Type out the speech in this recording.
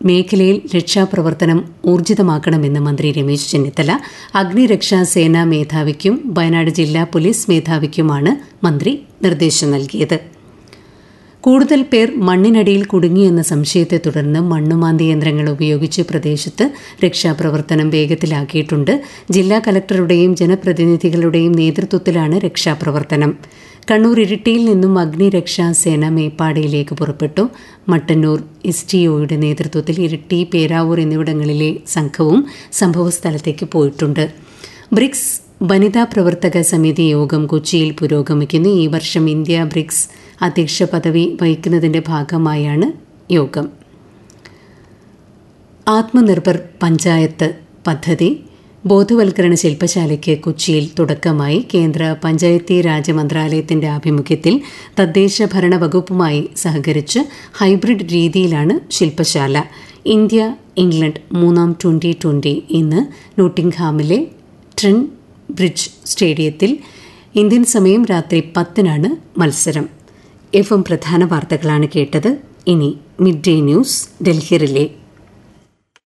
മേഖലയിൽ രക്ഷാപ്രവർത്തനം ഊർജിതമാക്കണമെന്ന് മന്ത്രി രമേശ് ചെന്നിത്തല അഗ്നിരക്ഷാ സേനാ മേധാവിക്കും വയനാട് ജില്ലാ പോലീസ് മേധാവിക്കുമാണ് മന്ത്രി നിർദ്ദേശം നൽകിയത് കൂടുതൽ പേർ മണ്ണിനടിയിൽ കുടുങ്ങിയെന്ന സംശയത്തെ തുടർന്ന് മണ്ണുമാന്തി യന്ത്രങ്ങൾ ഉപയോഗിച്ച് പ്രദേശത്ത് രക്ഷാപ്രവർത്തനം വേഗത്തിലാക്കിയിട്ടുണ്ട് ജില്ലാ കലക്ടറുടെയും ജനപ്രതിനിധികളുടെയും നേതൃത്വത്തിലാണ് രക്ഷാപ്രവർത്തനം കണ്ണൂർ ഇരിട്ടിയിൽ നിന്നും അഗ്നിരക്ഷാ സേന മേപ്പാടിയിലേക്ക് പുറപ്പെട്ടു മട്ടന്നൂർ എസ് ടി ഒയുടെ നേതൃത്വത്തിൽ ഇരിട്ടി പേരാവൂർ എന്നിവിടങ്ങളിലെ സംഘവും സംഭവസ്ഥലത്തേക്ക് പോയിട്ടുണ്ട് ബ്രിക്സ് വനിതാ പ്രവർത്തക സമിതി യോഗം കൊച്ചിയിൽ പുരോഗമിക്കുന്നു ഈ വർഷം ഇന്ത്യ ബ്രിക്സ് അധ്യക്ഷ പദവി വഹിക്കുന്നതിന്റെ ഭാഗമായാണ് യോഗം ആത്മനിർഭർ പഞ്ചായത്ത് പദ്ധതി ബോധവൽക്കരണ ശില്പശാലയ്ക്ക് കൊച്ചിയിൽ തുടക്കമായി കേന്ദ്ര പഞ്ചായത്തി രാജ് മന്ത്രാലയത്തിന്റെ ആഭിമുഖ്യത്തിൽ തദ്ദേശ ഭരണ വകുപ്പുമായി സഹകരിച്ച് ഹൈബ്രിഡ് രീതിയിലാണ് ശില്പശാല ഇന്ത്യ ഇംഗ്ലണ്ട് മൂന്നാം ട്വന്റി ട്വന്റി ഇന്ന് നോട്ടിംഗ്ഹാമിലെ ട്രെൻ ബ്രിഡ്ജ് സ്റ്റേഡിയത്തിൽ ഇന്ത്യൻ സമയം രാത്രി പത്തിനാണ് മത്സരം എഫ് എം പ്രധാന വാർത്തകളാണ് കേട്ടത് ഇനി mid day news Delhi relay